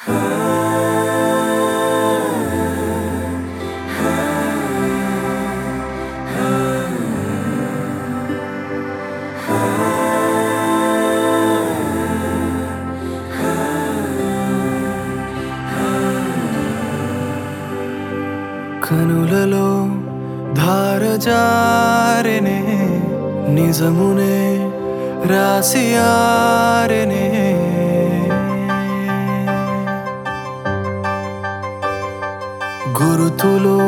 కనులలో ధారజారెనే నిజమునే రాసియారెనే గురుతులో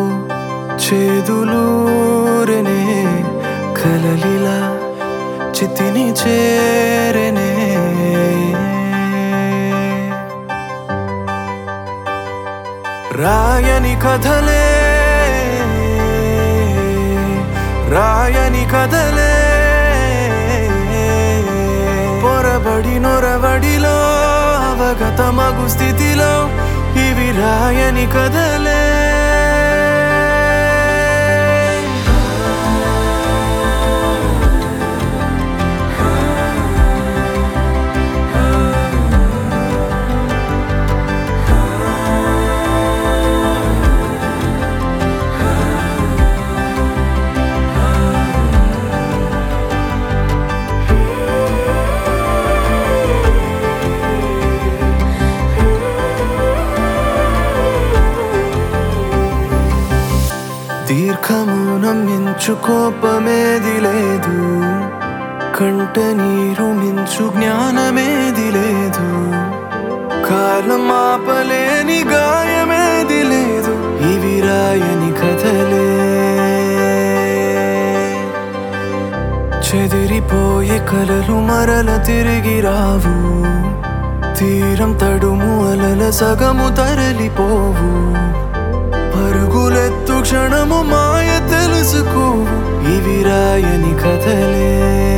చేదులూరెనే కలలిలా చితిని చేరెనే రాయని కథలే రాయని కథలే పొరబడి నొరబడిలో అవగత మగు స్థితిలో ఇవి రాయని కథలే దీర్ఘమౌనం మించు కోపమేది లేదు కంట నీరు మించు జ్ఞానమేది లేదు కాలం ఆపలేని గాయమేది లేదు ఇవి రాయని కథలే చెదిరిపోయే కలలు మరల తిరిగి రావు తీరం తడుము అలల సగము తరలిపోవు పరుగులెత్తు క్షణము మాయ తెలుసుకోవు ఇవి రాయని కథలే